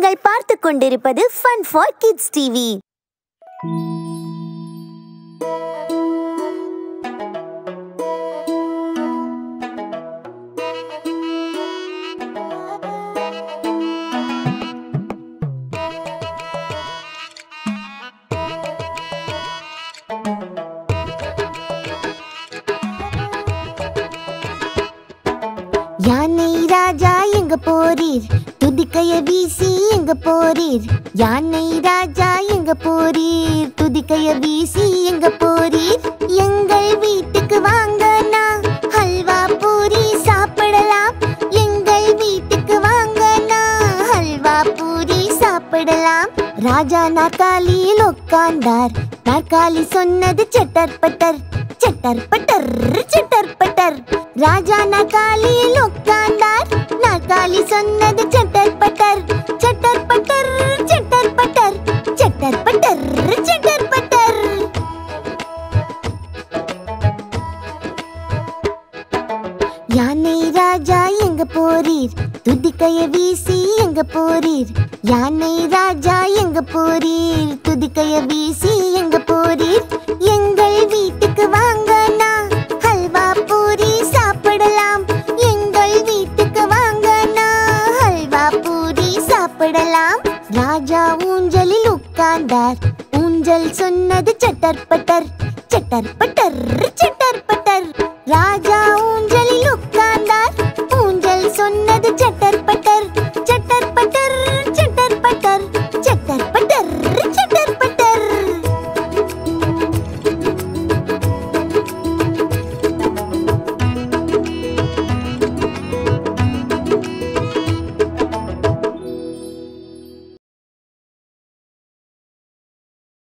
நீங்கள் பார்த்துக் கொண்டிருப்பது ஃபன் ஃபார் கிட்ஸ் டிவி யானை ராஜா எங்க போறீர் துதிக்கைய வீசி எங்க போறீர் யானை ராஜா எங்க போறீர் துதிக்கைய வீசி எங்க போறீர் எங்கள் வீட்டுக்கு வாங்கண்ணா ஹல்வா பூரி சாப்பிடலாம் எங்கள் வீட்டுக்கு வாங்கண்ணா ஹல்வா பூரி சாப்பிடலாம் ராஜா நாற்காலியில் உட்கார்ந்தார் நாற்காலி சொன்னது சட்டர் பட்டர் சட்டர் பட்டர் சட்டர் பட்டர் ராஜா நாற்காலியில் உட்கார்ந்தார் நாற்காலி சொன்னது சட்டர் பட்டர் சட்டர் பட்டர் சட்டர் பட்டர் சட்டர் பட்டர் சட்டர் பட்டர் யானை ராஜா எங்க போறீர் துதிக்கைய வீசி எங்க போறீர் யானை ராஜா எங்க போறீர் துதிக்கைய வீசி எங்க போறீர் எங்கள் வீட்டுக்கு வாங்கண்ணா ஹல்வா பூரி சாப்பிடலாம் எங்கள் வீட்டுக்கு வாங்கண்ணா ஹல்வா பூரி சாப்பிடலாம் ராஜா ஊஞ்சலில் உட்கார்ந்தார் ஊஞ்சல் சொன்னது சட்டர் பட்டர் சட்டர் பட்டர் சட்டர் பட்டர் ராஜா ஊஞ்சல்